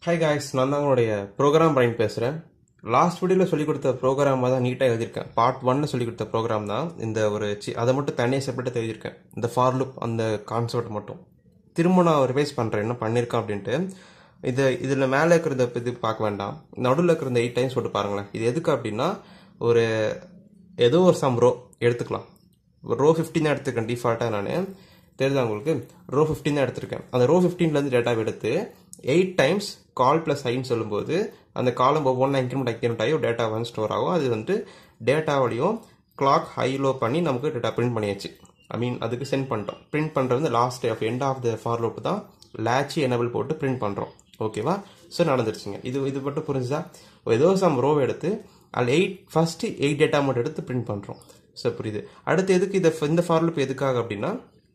hi guys நான் தான் உங்களுடைய ப்ரோக்ராம் பிரைன் பேசுகிறேன் லாஸ்ட் வீடியோவில் சொல்லிக் கொடுத்த ப்ரோக்ராமாக தான் நீட்டாக எழுதியிருக்கேன் பார்ட் ஒன்ல சொல்லிக் கொடுத்த ப்ரோக்ராம் தான் இந்த ஒரு சி அதை மட்டும் தனியாக செப்பரேட்டாக எழுதியிருக்கேன் இந்த ஃபார் லுப் அந்த கான்செப்ட் மட்டும் திரும்ப நான் ரிவைஸ் பண்ணுறேன் என்ன பண்ணியிருக்கேன் அப்படின்ட்டு இது இதில் மேலே இருக்கிறத இது பார்க்க வேண்டாம் நடுவில் இருக்கிற இந்த எயிட் டைம்ஸ் போட்டு பாருங்களேன் இது எதுக்கு அப்படின்னா ஒரு ஏதோ ஒரு சம் ரோ எடுத்துக்கலாம் ரோ ஃபிஃப்டின் தான் எடுத்துருக்கேன் டிஃபால்ட்டாக நான் தெரியுதா உங்களுக்கு ரோ ஃபிஃப்டின் தான் எடுத்திருக்கேன் அந்த ரோ ஃபிஃப்டீன்லேருந்து டேட்டா எடுத்து எயிட் டைம்ஸ் கால் ப்ளஸ் ஐன்னு சொல்லும்போது அந்த காலம் ஒவ்வொன்றா இன்க்ரிமெண்ட் இன்க்ரிமெண்ட் ஆகி ஒரு டேட்டா வந்து ஸ்டோர் ஆகும் அது வந்து டேட்டாவோடையும் கிளாக் ஹை லோ பண்ணி நமக்கு டேட்டா பிரிண்ட் பண்ணியாச்சு ஐ மீன் அதுக்கு சென்ட் பண்ணிட்டோம் பிரிண்ட் பண்ணுறது வந்து last of end of the for loop தான் லேட்சி எனபிள் போட்டு பிரிண்ட் பண்ணுறோம் ஓகேவா ஸோ நடந்துருச்சுங்க இது இது மட்டும் புரிஞ்சுதா ஏதோ சம் ரோ எடுத்து அதில் எயிட் ஃபஸ்ட்டு எயிட் டேட்டா மட்டும் எடுத்து பிரிண்ட் பண்ணுறோம் ஸோ புரியுது அடுத்து எதுக்கு இதை இந்த ஃபார் லூப் எதுக்காக அப்படின்னா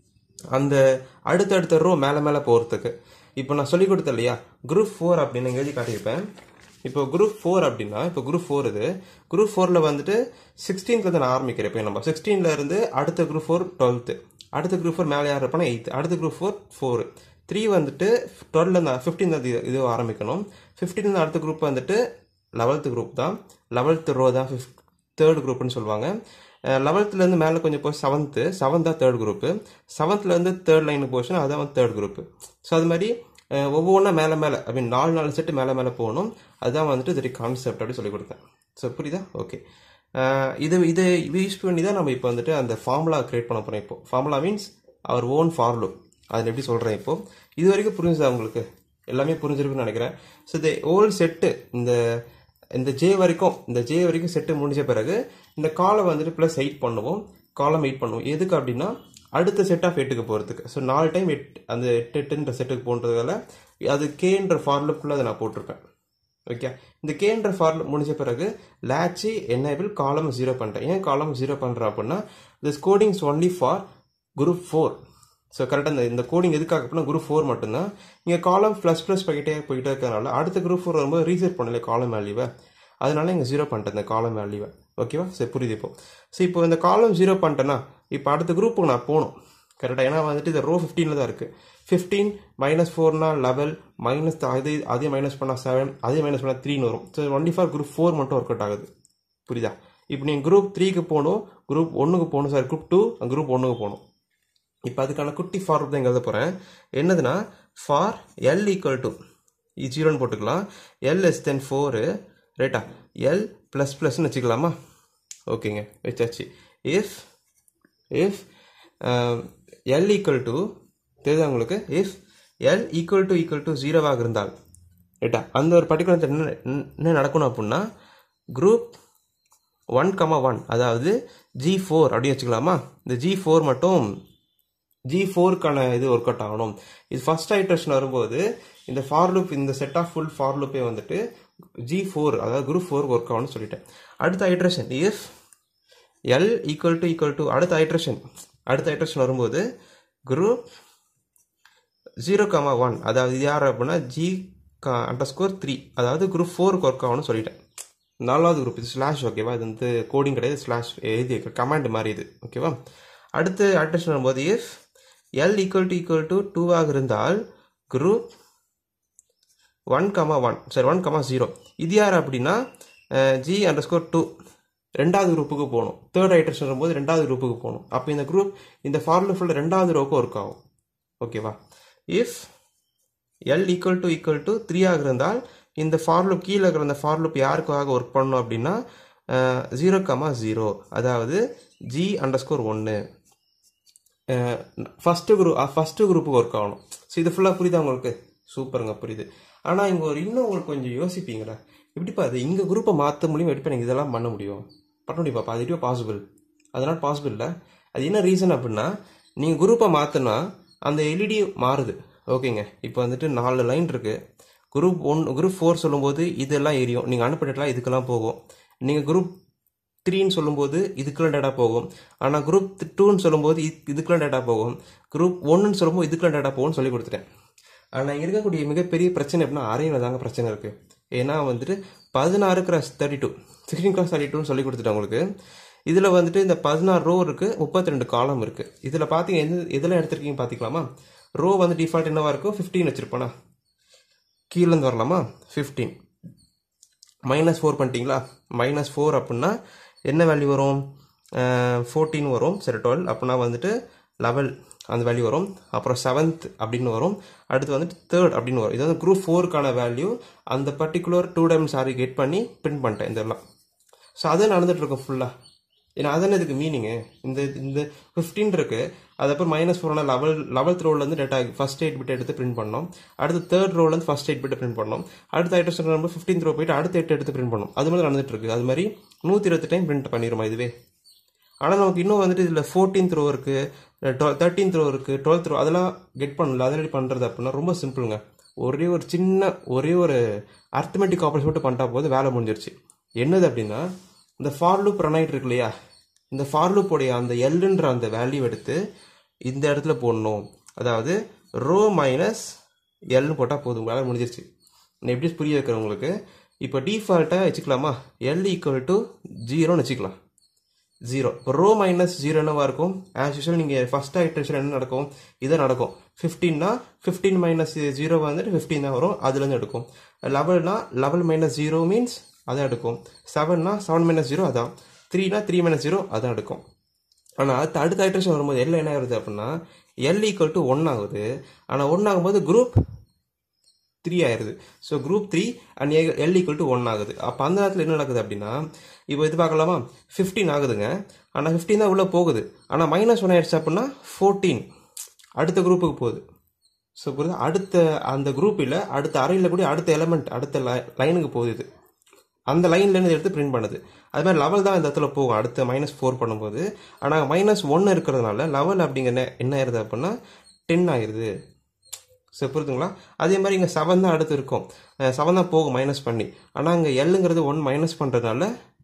அந்த அடுத்தடுத்த ரோ மேலே மேலே போகிறதுக்கு இப்போ நான் சொல்லி கொடுத்தேன் இல்லையா குரூப் ஃபோர் அப்படின்னு எழுதி காட்டியிருப்பேன் இப்போ குரூப் ஃபோர் அப்படின்னா இப்போ குரூப் ஃபோர் இது குரூப் ஃபோரில் வந்துட்டு சிக்ஸ்டீன்த் நான் ஆரம்பிக்கிறேன் இப்போ நம்ம சிக்ஸ்டீன்ல இருந்து அடுத்த குரூப் ஃபோர் டுவெல்த்து அடுத்த குரூப் ஃபோர் மேலே யார் இருப்பானா எயித்து அடுத்த குரூப் ஃபோர் ஃபோர் த்ரீ வந்துட்டு டுவெல்ல நான் ஃபிஃப்டீன் இது இது ஆரம்பிக்கணும் ஃபிஃப்டீன் அடுத்த குரூப் வந்துட்டு லெவல்த்து குரூப் தான் லெவல்த்து ரோ தான் ஃபிஃப்த் தேர்ட் குரூப்னு சொல்லுவாங்க லெவல்த்துலேருந்து மேலே கொஞ்சம் போய் செவன்த்து செவன்த் தான் தேர்ட் குரூப்பு செவன்த்லேருந்து தேர்ட் லைனுக்கு போச்சுன்னா அதான் வந்து தேர்ட் குரூப்பு ஸோ அது மாதிரி ஒவ்வொன்றா மேலே மேலே ஐ மீன் நாலு நாலு செட்டு மேலே மேலே போகணும் அதுதான் வந்துட்டு இது கான்செப்ட் அப்படி சொல்லி கொடுத்தேன் ஸோ புரியுதா ஓகே இது இது யூஸ் பண்ணி தான் நம்ம இப்போ வந்துட்டு அந்த ஃபார்முலா கிரியேட் பண்ண போகிறோம் இப்போ ஃபார்முலா மீன்ஸ் அவர் ஓன் ஃபார்லு அதில் எப்படி சொல்கிறேன் இப்போ இது வரைக்கும் புரிஞ்சுதா உங்களுக்கு எல்லாமே புரிஞ்சிருக்குன்னு நினைக்கிறேன் ஸோ இந்த ஓல்டு செட்டு இந்த இந்த ஜே வரைக்கும் இந்த ஜே வரைக்கும் செட்டு முடிஞ்ச பிறகு இந்த காலம் வந்துட்டு ப்ளஸ் எயிட் பண்ணுவோம் காலம் எயிட் பண்ணுவோம் எதுக்கு அப்படின்னா அடுத்த செட் ஆஃப் எட்டுக்கு போகிறதுக்கு ஸோ நாலு டைம் எட் அந்த எட்டு எட்டுன்ற செட்டுக்கு போன்றதால அது கேன்ற ஃபார்லுக்குள்ளே அதை நான் போட்டிருப்பேன் ஓகே இந்த கேன்ற ஃபார்ல முடிஞ்ச பிறகு லேட்சி என்னபிள் காலம் ஜீரோ பண்ணுறேன் ஏன் காலம் ஜீரோ பண்ணுறேன் அப்படின்னா this codings only for group four so கரெக்டாக இந்த இந்த கோடிங் எதுக்காக அப்படின்னா குரூப் ஃபோர் மட்டும்தான் இங்கே காலம் ப்ளஸ் ப்ளஸ் போய்கிட்டே போயிட்டே இருக்கிறனால அடுத்த குரூப் ஃபோர் வரும்போது ரீசெட் பண்ணல காலம் வேல்யூவை அதனால இங்கே ஜீரோ பண்ணிட்டேன் இந்த காலம் வேல்யூவை ஓகேவா சரி புரியுது இப்போ ஸோ இப்போ இந்த காலம் ஜீரோ பண்ணிட்டேன்னா இப்போ அடுத்த குரூப்புக்கு நான் போகணும் கரெக்டாக ஏன்னா வந்துட்டு இந்த ரோ ஃபிஃப்டீனில் தான் இருக்குது ஃபிஃப்டீன் மைனஸ் ஃபோர்னா லெவல் மைனஸ் அதே அதே மைனஸ் பண்ணால் செவன் அதே மைனஸ் பண்ணால் த்ரீன்னு வரும் so only for group four மட்டும் ஒர்க் அவுட் ஆகுது புரியுதா இப்போ நீங்கள் குரூப் த்ரீக்கு போகணும் குரூப் ஒன்றுக்கு போகணும் சார் குரூப் டூ குரூப் ஒன்றுக்கு போகணும் இப்போ அதுக்கான குட்டி ஃபார் தான் எழுத போகிறேன் என்னதுன்னா ஃபார் எல் ஈக்குவல் டு ஜீரோன்னு போட்டுக்கலாம் எல் எஸ் தென் ஃபோரு ரைட்டா எல் ப்ளஸ் ப்ளஸ்ன்னு வச்சுக்கலாமா ஓகேங்க வச்சாச்சு if if L equal to தெரியுதா உங்களுக்கு if L equal to equal to ஜீரோவாக இருந்தால் ரைட்டா அந்த ஒரு பர்டிகுலர் என்ன என்ன நடக்கணும் அப்படின்னா குரூப் ஒன் கமா ஒன் அதாவது ஜி ஃபோர் அப்படின்னு வச்சுக்கலாமா இந்த ஜி ஃபோர் மட்டும் ஜி ஃபோருக்கான இது ஒர்க் அவுட் ஆகணும் இது ஃபர்ஸ்ட் ஐட்ரேஷன் வரும்போது இந்த ஃபார் லூப் இந்த செட் ஆஃப் ஃபுல் ஃபார் லூப்பே வந்துட்டு ஜி ஃபோர் அதாவது குரூப் ஃபோர் ஒர்க் ஆகும்னு சொல்லிட்டேன் அடுத்த iteration if L equal to equal to அடுத்த ஐட்ரேஷன் அடுத்த ஐட்ரேஷன் வரும்போது குரூப் ஜீரோ கமா ஒன் அதாவது இது யார் அப்படின்னா ஜி அண்டர் ஸ்கோர் த்ரீ அதாவது குரூப் ஃபோருக்கு ஒர்க் ஆகணும்னு சொல்லிட்டேன் நாலாவது குரூப் இது ஸ்லாஷ் ஓகேவா இது வந்து கோடிங் கிடையாது ஸ்லாஷ் எழுதி கமாண்ட் மாதிரி இது ஓகேவா அடுத்து அட்ரேஷன் வரும்போது if L equal to equal to டூவாக இருந்தால் குரூப் ஒன் கமா ஒன் சரி ஒன் கமா ஜீரோ இது யார் அப்படின்னா ஜி அண்டர் ஸ்கோர் டூ ரெண்டாவது குரூப்புக்கு போகணும் தேர்ட் ஐட்ரேஷன் வரும்போது ரெண்டாவது குரூப்புக்கு போகணும் அப்போ இந்த குரூப் இந்த ஃபார்முலா ஃபுல்லாக ரெண்டாவது ரோக்கு ஒர்க் ஆகும் ஓகேவா if L equal to equal to த்ரீயாக இருந்தால் இந்த ஃபார்லுப் கீழே இருக்கிற இந்த ஃபார்லுப் யாருக்காக ஒர்க் பண்ணணும் அப்படின்னா ஜீரோ கமா ஜீரோ அதாவது ஜி அண்டர் ஸ்கோர் ஒன்று ஃபஸ்ட்டு குரூப் ஃபஸ்ட்டு குரூப்புக்கு ஒர்க் ஆகணும் ஸோ இது ஃபுல்லாக புரியுதா உங்களுக்கு சூப்பருங்க புரியுது ஆனால் இங்கே ஒரு இன்னும் உங்களுக்கு கொஞ்சம் யோசிப்பீங்களா எப்படிப்பா அது இங்கே குரூப்பை மாற்ற முடியும் எப்படி நீங்கள் இதெல்லாம் பண்ண முடியும் பண்ண முடியுமாப்பா அது எப்படி பாசிபிள் அதனால் பாசிபிள் இல்லை அது என்ன ரீசன் அப்படின்னா நீங்கள் குரூப்பை மாற்றினா அந்த எல்இடி மாறுது ஓகேங்க இப்போ வந்துட்டு நாலு லைன் இருக்குது குரூப் ஒன் குரூப் ஃபோர் சொல்லும்போது இதெல்லாம் எரியும் நீங்கள் அனுப்பிட்டலாம் இதுக்கெல்லாம் போகும் நீங்கள் குரூப் த்ரீன்னு சொல்லும்போது இதுக்கெல்லாம் டேட்டா போகும் ஆனால் குரூப் டூன்னு சொல்லும்போது இதுக்கெல்லாம் டேட்டா போகும் குரூப் ஒன்றுன்னு சொல்லும்போது இதுக்கெல்லாம் டேட்டா போகும்னு சொல்லி கொடுத்துட்டேன் ஆனால் இருக்கக்கூடிய மிகப்பெரிய பிரச்சனை எப்படின்னா அரையில் தாங்க பிரச்சனை இருக்குது ஏன்னா வந்துட்டு பதினாறு cross thirty two sixteen cross thirty டூன்னு சொல்லி கொடுத்துட்டேன் உங்களுக்கு இதில் வந்துட்டு இந்த பதினாறு ரோ இருக்குது முப்பத்தி ரெண்டு காலம் இருக்குது இதில் பார்த்தீங்க எது எதில் எடுத்திருக்கீங்க பார்த்துக்கலாமா ரோ வந்து டிஃபால்ட் என்னவா இருக்கும் ஃபிஃப்டீன் வச்சிருப்பேனா கீழேருந்து வரலாமா ஃபிஃப்டீன் மைனஸ் ஃபோர் பண்ணிட்டீங்களா மைனஸ் ஃபோர் அப்படின்னா என்ன வேல்யூ வரும் ஃபோர்டீன் வரும் சரி டுவெல் அப்படின்னா வந்துட்டு லெவல் அந்த வேல்யூ வரும் அப்புறம் செவன்த் அப்படின்னு வரும் அடுத்து வந்துட்டு தேர்ட் அப்படின்னு வரும் இது வந்து குரூப் ஃபோருக்கான வேல்யூ அந்த particular two times sorry get பண்ணி பிரிண்ட் பண்ணிட்டேன் இதெல்லாம் ஸோ அது நடந்துட்டு இருக்கும் ஃபுல்லாக ஏன்னா அதானே இதுக்கு மீனிங்கு இந்த இந்த ஃபிஃப்டீன் இருக்கு அது அப்புறம் மைனஸ் ஃபோர்னா லெவல் லெவல்த் ரோலேருந்து டேட்டா ஃபர்ஸ்ட் எயிட் பிட் எடுத்து பிரிண்ட் பண்ணோம் அடுத்து தேர்ட் ரோலேருந்து ஃபர்ஸ்ட் எயிட் பிட் பிரிண்ட் பண்ணோம் அடுத்த ஐட்டம் நம்ம ஃபிஃப்டீன் ரோ போயிட்டு அடுத்த எட்டு எடுத்து பிரிண்ட் பண்ணோம் அது மாதிரி நடந்துட்டு இருக்கு அது மாதிரி நூற்றி இருபத்தி டைம் பிரிண்ட் பண்ணிடுமா இதுவே ஆனால் நமக்கு இன்னும் வந்துட்டு இதில் ஃபோர்டீன்த் ரோ இருக்கு தேர்ட்டீன்த் ரோ இருக்கு டுவெல்த் ரோ அதெல்லாம் கெட் பண்ணல அதெல்லாம் பண்ணுறது அப்படின்னா ரொம்ப சிம்பிளுங்க ஒரே ஒரு சின்ன ஒரே ஒரு அர்த்தமெட்டிக் ஆப்ரேஷன் மட்டும் பண்ணிட்டா போது வேலை முடிஞ்சிருச்சு என்னது அப்படின்னா இந்த ஃபார் லூப் ரன் ஆகிட்டு இருக்கு இல்லையா இந்த ஃபார் லூப்போடைய அந்த எல்லுன்ற அந்த வேல்யூ எடுத்து இந்த இடத்துல போடணும் அதாவது ரோ மைனஸ் எல்னு போட்டால் போதும் வேலை முடிஞ்சிருச்சு நான் எப்படி புரிய வைக்கிறேன் உங்களுக்கு இப்போ டிஃபால்ட்டாக வச்சுக்கலாமா எல் ஈக்குவல் டு ஜீரோன்னு வச்சுக்கலாம் ஜீரோ இப்போ ரோ மைனஸ் ஜீரோ என்னவா இருக்கும் ஆஸ் யூஸ்வல் நீங்கள் ஃபர்ஸ்ட் ஐட்ரேஷன் என்ன நடக்கும் இதை நடக்கும் ஃபிஃப்டீன்னா ஃபிஃப்டீன் மைனஸ் ஜீரோ வந்துட்டு ஃபிஃப்டீன் தான் வரும் அதுலேருந்து எடுக்கும் லெவல்னா லெவல் மைனஸ் ஜீரோ மீன்ஸ் அதான் எடுக்கும் செவன்னா செவன் மைனஸ் ஜீரோ அதான் த்ரீனா த்ரீ மைனஸ் ஜீரோ அதான் எடுக்கும் ஆனால் அடுத்த அடுத்த ஐட்ரேஷன் வரும்போது எல்லாம் என்ன ஆகுது அப்படின்னா எல் ஈக்குவல் டு ஒன் ஆகுது ஆனால் ஒன் ஆகும்போது குரூப் த்ரீ ஆயிருது so group three and L equal to one ஆகுது அப்போ அந்த நேரத்தில் என்ன நடக்குது அப்படின்னா இப்போ இது பார்க்கலாமா ஃபிஃப்டீன் ஆகுதுங்க ஆனால் ஃபிஃப்டீன் தான் உள்ளே போகுது ஆனால் மைனஸ் ஒன் ஆயிடுச்சு அப்படின்னா ஃபோர்டீன் அடுத்த குரூப்புக்கு போகுது ஸோ புரியுது அடுத்த அந்த குரூப் இல்லை அடுத்த அறையில் கூட அடுத்த எலமெண்ட் அடுத்த லைனுக்கு போகுது இது அந்த லைன்லேருந்து எடுத்து பிரிண்ட் பண்ணுது அது மாதிரி லெவல் தான் இந்த இடத்துல போகும் அடுத்த மைனஸ் ஃபோர் பண்ணும்போது ஆனால் மைனஸ் ஒன்று இருக்கிறதுனால லெவல் அப்படிங்கிற என்ன ஆயிருது அப்படின்னா டென் ஆயிருது ஸோ புரியுதுங்களா அதே மாதிரி இங்கே செவன் தான் அடுத்து இருக்கும் செவன் தான் போகும் மைனஸ் பண்ணி ஆனால் இங்கே எல்லுங்கிறது ஒன் மைனஸ் பண்ணுறதுனால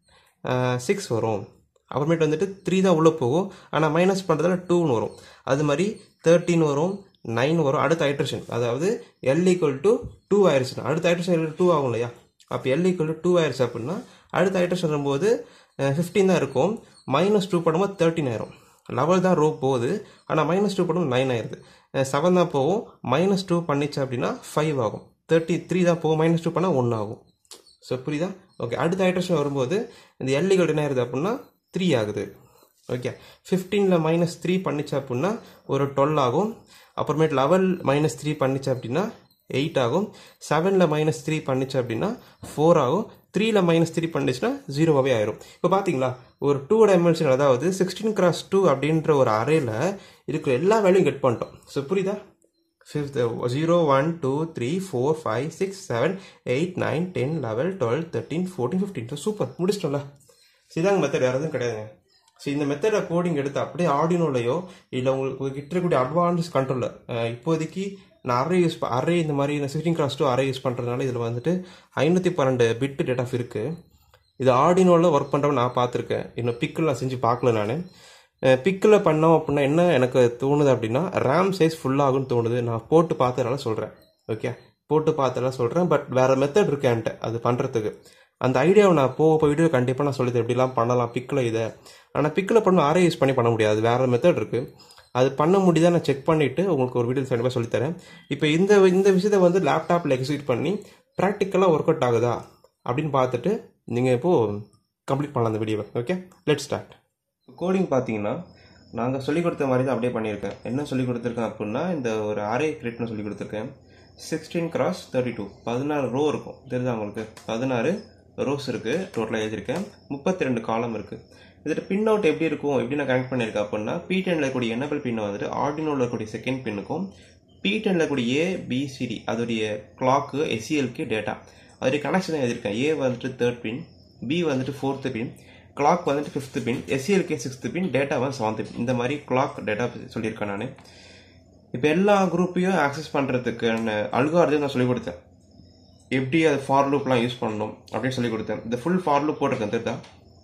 சிக்ஸ் வரும் அப்புறமேட்டு வந்துட்டு த்ரீ தான் உள்ளே போகும் ஆனால் மைனஸ் பண்ணுறதுல டூன்னு வரும் அது மாதிரி தேர்ட்டின் வரும் நைன் வரும் அடுத்த ஐட்ரேஷன் அதாவது எல் ஈக்குவல் டு டூ ஆயிடுச்சுன்னா அடுத்த ஐட்ரேஷன் டூ ஆகும் இல்லையா அப்போ எல் ஈக்குவல் டு டூ ஆயிடுச்சு அப்படின்னா அடுத்த ஐட்ரேஷன் வரும்போது ஃபிஃப்டீன் தான் இருக்கும் மைனஸ் டூ பண்ணும்போது தேர்ட்டின் ஆயிரும் லெவல் தான் ரோ போகுது ஆனால் மைனஸ் டூ பண்ணும்போது நைன் ஆயிருது செவன் தான் போகும் மைனஸ் டூ பண்ணிச்சு அப்படின்னா ஃபைவ் ஆகும் தேர்ட்டி த்ரீ தான் போகும் மைனஸ் டூ பண்ணால் ஒன்று ஆகும் ஸோ புரியுதா ஓகே அடுத்த ஐட்ரேஷன் வரும்போது இந்த எல்லிகள் என்ன ஆயிருது அப்படின்னா த்ரீ ஆகுது ஓகே ஃபிஃப்டீனில் மைனஸ் த்ரீ பண்ணிச்சு அப்படின்னா ஒரு டுவெல் ஆகும் அப்புறமேட்டு லெவல் மைனஸ் த்ரீ பண்ணிச்சு அப்படின்னா எயிட் ஆகும் செவனில் மைனஸ் த்ரீ பண்ணிச்சு அப்படின்னா ஃபோர் ஆகும் த்ரீயில் மைனஸ் த்ரீ பண்ணிச்சுன்னா ஜீரோவாகவே ஆயிரும் இப்போ பார்த்தீங்களா ஒரு டூ டைமென்ஷன் அதாவது சிக்ஸ்டீன் கிராஸ் டூ அப்படின்ற ஒரு அறையில் இருக்கிற எல்லா வேலையும் கெட் பண்ணிட்டோம் ஸோ புரியுதா fifth zero one two three four five six seven eight nine ten eleven twelve thirteen fourteen fifteen so super முடிச்சிட்டோம்ல இதாங்க மெத்தட் வேறு எதுவும் கிடையாதுங்க ஸோ இந்த மெத்தடை கோடிங் எடுத்து அப்படியே ஆடினோலையோ இல்லை உங்களுக்கு கிட்ட இருக்கக்கூடிய அட்வான்ஸ் கண்ட்ரோலர் இப்போதைக்கு நான் அரே யூஸ் அரே இந்த மாதிரி நான் sixteen cross two array use பண்ணுறதுனால இதில் வந்துட்டு ஐநூற்றி பன்னெண்டு பிட் டேட் ஆஃப் இருக்குது இது ஆடினோவில் ஒர்க் பண்ணுறவன் நான் பார்த்துருக்கேன் இன்னும் பிக்கில் நான் செஞ்சு பார்க்கல நான் பிக்கில் பண்ணோம் அப்படின்னா என்ன எனக்கு தோணுது அப்படின்னா ரேம் சைஸ் ஃபுல்லாகும்னு தோணுது நான் போட்டு பார்த்ததுனால சொல்கிறேன் ஓகே போட்டு பார்த்ததால சொல்கிறேன் பட் வேறு மெத்தட் இருக்கு என்கிட்ட அது பண்ணுறதுக்கு அந்த ஐடியாவை நான் போக போய் வீடியோ கண்டிப்பாக நான் சொல்லித்தரேன் எப்படிலாம் பண்ணலாம் பிக்கில் இதை ஆனால் பிக்கில் பண்ண அரே யூஸ் பண்ணி பண்ண முடியாது வேறு மெத்தட் இருக்குது அது பண்ண முடியுதா நான் செக் பண்ணிவிட்டு உங்களுக்கு ஒரு வீடியோ கண்டிப்பாக சொல்லித்தரேன் இப்போ இந்த இந்த விஷயத்தை வந்து லேப்டாப்பில் எக்ஸிக்யூட் பண்ணி ப்ராக்டிக்கலாக ஒர்க் அவுட் ஆகுதா அப்படின்னு பார்த்துட்டு நீங்கள் இப்போது கம்ப்ளீட் பண்ணலாம் அந்த வீடியோவை ஓகே லெட் ஸ்டார்ட் கோடிங் பார்த்தீங்கன்னா நாங்கள் சொல்லிக் கொடுத்த மாதிரி தான் அப்படியே பண்ணியிருக்கேன் என்ன சொல்லிக் கொடுத்துருக்கேன் அப்படின்னா இந்த ஒரு அரே கிரியேட்னு சொல்லி கொடுத்துருக்கேன் சிக்ஸ்டீன் கிராஸ் தேர்ட்டி டூ பதினாறு ரோ இருக்கும் தெரியுதா உங்களுக்கு பதினாறு ரோஸ் இருக்குது டோட்டலாக எழுதியிருக்கேன் முப்பத்தி ரெண்டு காலம் இருக்குது இதில் பின் அவுட் எப்படி இருக்கும் எப்படி நான் கனெக்ட் பண்ணியிருக்கேன் அப்படின்னா பி டென்ல இருக்கக்கூடிய என்னபிள் பின்னை வந்துட்டு ஆர்டினோவில் இருக்கக்கூடிய செகண்ட் பின்னுக்கும் பி டென்ல இருக்கக்கூடிய ஏ பிசிடி அதோடைய கிளாக்கு எஸ்சிஎல்க்கு டேட்டா அதோடைய கனெக்ஷன் எழுதியிருக்கேன் ஏ வந்துட்டு தேர்ட் பின் பி வந்துட்டு ஃபோர்த்து பின் கிளாக் வந்துட்டு ஃபிஃப்த்து பின் எஸ்சிஎல்கே சிக்ஸ்த்து பின் டேட்டா வந்து செவன்த்து பின் இந்த மாதிரி கிளாக் டேட்டா சொல்லியிருக்கேன் நான் இப்போ எல்லா குரூப்பையும் ஆக்சஸ் பண்ணுறதுக்கான அல்காரதம் நான் சொல்லிக் கொடுத்தேன் எப்படி அது ஃபார் லூப்லாம் யூஸ் பண்ணணும் அப்படின்னு சொல்லி கொடுத்தேன் இந்த ஃபுல் ஃபார் லூப் போட்டிருக்கேன் தெரியுதா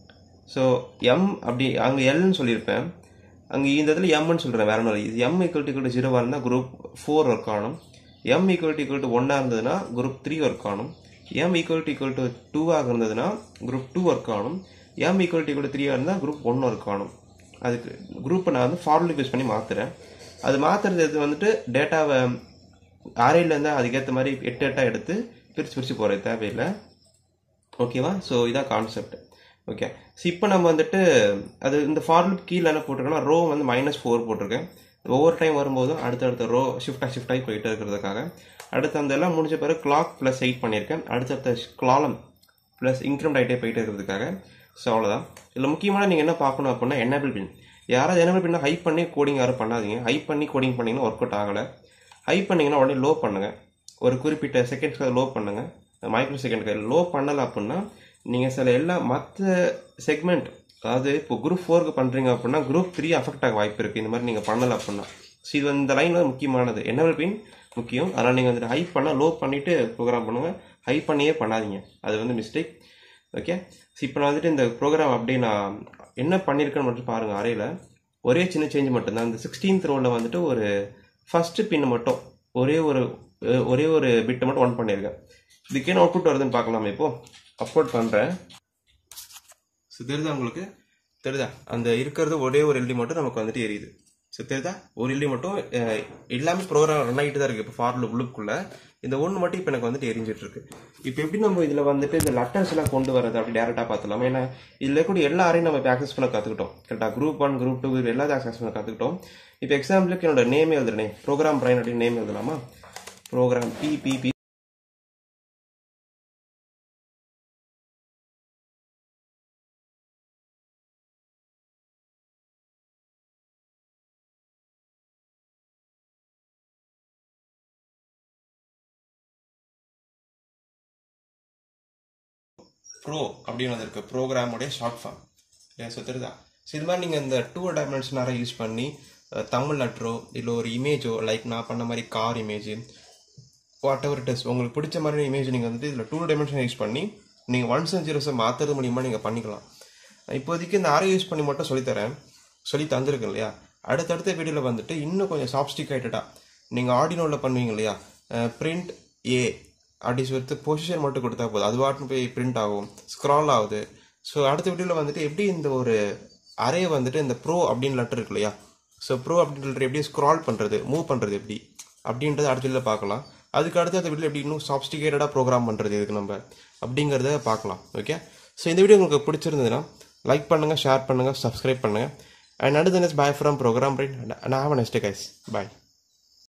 ஸோ எம் அப்படி அங்கே எல்னு சொல்லியிருப்பேன் அங்கே இந்த இடத்துல எம்னு சொல்கிறேன் வேற ஒன்றும் இது எம் ஈக்குவல் டு ஜீரோவாக இருந்தால் குரூப் ஃபோர் ஒர்க் ஆகணும் M equal to equal to ஒன்னாக இருந்ததுன்னா குரூப் த்ரீ ஒர்க் ஆகணும் M equal to equal to டூவாக இருந்ததுன்னா குரூப் டூ ஒர்க் ஆகணும் எம் ஈக்குவல் டு ஈக்குவல் த்ரீயாக இருந்தால் குரூப் ஒன் ஒர்க் ஆகணும் அதுக்கு குரூப்பை நான் வந்து ஃபார்முலா யூஸ் பண்ணி மாற்றுறேன் அது மாற்றுறது இது வந்துட்டு டேட்டாவை அரேலேருந்து அதுக்கேற்ற மாதிரி எட்டு எட்டாக எடுத்து பிரித்து பிரித்து போகிறது தேவையில்லை ஓகேவா ஸோ இதான் கான்செப்ட் ஓகே ஸோ இப்போ நம்ம வந்துட்டு அது இந்த ஃபார்முலா கீழே என்ன போட்டிருக்கேன்னா ரோ வந்து மைனஸ் ஃபோர் போட்டிருக்கேன் ஒவ்வொரு டைம் வரும்போதும் அடுத்தடுத்த ரோ ஷிஃப்டாக ஷிஃப்டாகி போயிட்டே இருக்கிறதுக்காக அடுத்து அந்த எல்லாம் முடிஞ்ச பிறகு கிளாக் ப்ளஸ் எயிட் பண்ணியிருக்கேன் அடுத்தடுத்த கிளாலம் ப்ளஸ் இன்க்ரிமெண்ட் ஆகிட்டே போயிட்டே இருக்கிறதுக்காக ஸோ அவ்வளோதான் இதில் முக்கியமான நீங்கள் என்ன பார்க்கணும் அப்படின்னா என்னபிள் பின் யாராவது என்னபிள் பின்னா ஹை பண்ணி கோடிங் யாரும் பண்ணாதீங்க ஹை பண்ணி கோடிங் பண்ணிங்கன்னா ஒர்க் அவுட் ஆகலை ஹை பண்ணிங்கன்னா உடனே லோ பண்ணுங்கள் ஒரு குறிப்பிட்ட செகண்ட்ஸ்க்கு லோ பண்ணுங்கள் மைக்ரோ செகண்ட்க்கு லோ பண்ணலை அப்படின்னா நீங்கள் சில எல்லா மற்ற செக்மெண்ட் அதாவது இப்போ குரூப் ஃபோருக்கு பண்ணுறீங்க அப்படின்னா குரூப் த்ரீ அஃபெக்ட் ஆக வாய்ப்பு இருக்குது இந்த மாதிரி நீங்கள் பண்ணலை அப்படின்னா ஸோ இது இந்த லைன் வந்து முக்கியமானது என்னவெல் பின் முக்கியம் அதனால் நீங்கள் வந்துட்டு ஹை பண்ணால் லோ பண்ணிவிட்டு ப்ரோக்ராம் பண்ணுங்கள் ஹை பண்ணியே பண்ணாதீங்க அது வந்து மிஸ்டேக் ஓகே ஸோ இப்போ நான் வந்துட்டு இந்த ப்ரோக்ராம் அப்படியே நான் என்ன பண்ணியிருக்கேன்னு மட்டும் பாருங்கள் அறையில் ஒரே சின்ன சேஞ்ச் மட்டும்தான் இந்த சிக்ஸ்டீன்த் ரோவில் வந்துட்டு ஒரு ஃபஸ்ட்டு பின் மட்டும் ஒரே ஒரு அஹ், ஒரே ஒரு பிட்டை மட்டும் ஒன் பண்ணியிருக்கேன் இதுக்கு என்ன அவுட்புட் வருதுன்னு பார்க்கலாமா இப்போ அப்லோட் பண்ணுறேன் ஸோ தெரியுதா உங்களுக்கு தெரியுதா அந்த இருக்கிறது ஒரே ஒரு எல்டி மட்டும் நமக்கு வந்துட்டு எரியுது ஸோ தெரியுதா ஒரு எல்டி மட்டும் அஹ், எல்லாமே ப்ரோக்ராம் ரன் ஆகிட்டு தான் இருக்குது இப்போ ஃபார் லுக்குள்ளே இந்த ஒன்று மட்டும் இப்போ எனக்கு வந்துட்டு எரிஞ்சிட்டு இருக்கு இப்போ எப்படி நம்ம இதில் வந்துட்டு இந்த லெட்டர்ஸ் எல்லாம் கொண்டு வரது அப்படி டேரெக்டாக பார்த்துலாம் ஏன்னா இதில் இருக்கக்கூடிய எல்லா அறையும் நம்ம இப்போ ஆக்சஸ் பண்ண கற்றுக்கிட்டோம் கரெக்டாக குரூப் ஒன் குரூப் டூ எல்லாத்தையும் ஆக்சஸ் பண்ண கற்றுக்கிட்டோம் இப்போ எக்ஸாம்பிளுக்கு என்னோட நேம் எழுதுறேன் ப்ரோக்ராம் பிரைன் அப்படின்னு நேம் எழுதலாமா ப்ரோக்ராம் பிபிபி ப்ரோ அப்படின்னு வந்திருக்கு ப்ரோக்ராமுடைய ஷார்ட் ஃபார்ம் ஏன் ஸோ தெரியுதா ஸோ இது மாதிரி நீங்கள் இந்த டூ டைமென்ஷன் நிறைய யூஸ் பண்ணி அஹ், தமிழ் லெட்டரோ இல்லை ஒரு இமேஜோ லைக் நான் பண்ண மாதிரி car image whatever it is உங்களுக்கு பிடிச்ச மாதிரி இமேஜ் நீங்கள் வந்துட்டு இதில் டூ டைமென்ஷன் யூஸ் பண்ணி நீங்கள் ஒன்ஸ் அண்ட் ஜீரோஸை மாற்றுறது மூலியமாக நீங்கள் பண்ணிக்கலாம் இப்போதைக்கு இந்த அரை யூஸ் பண்ணி மட்டும் சொல்லித்தரேன் சொல்லி தந்திருக்கேன் இல்லையா அடுத்தடுத்த வீடியோவில் வந்துட்டு இன்னும் கொஞ்சம் சாப்ஸ்டிகேட்டடாக நீங்கள் ஆடினோவில் பண்ணுவீங்க இல்லையா பிரிண்ட் ஏ அப்படி சொல்லிட்டு பொசிஷன் மட்டும் கொடுத்தா போதும் அது வாட்டுன்னு போய் பிரிண்ட் ஆகும் ஸ்க்ரால் ஆகுது ஸோ அடுத்த வீடியோவில் வந்துட்டு எப்படி இந்த ஒரு அரே வந்துட்டு இந்த ப்ரோ அப்படின்னு லெட்டர் இருக்கு இல்லையா ஸோ ப்ரோ அப்படின்னு லெட்டர் எப்படி ஸ்க்ரால் பண்ணுறது மூவ் பண்ணுறது எப்படி அப்படின்றத அடுத்த வீடியோவில் பார்க்கலாம் அதுக்கு அடுத்த வீடியோ எப்படி இன்னும் சாப்ஸ்டிகேட்டடாக ப்ரோக்ராம் பண்ணுறது இதுக்கு நம்ம அப்படிங்கிறத பார்க்கலாம் ஓகே ஸோ இந்த வீடியோ உங்களுக்கு பிடிச்சிருந்ததுன்னா லைக் பண்ணுங்கள் ஷேர் பண்ணுங்கள் சப்ஸ்கிரைப் பண்ணுங்கள் அண்ட் அடுத்த next bye from program right நான் ஹாவ் நெக்ஸ்ட் கைஸ் பாய்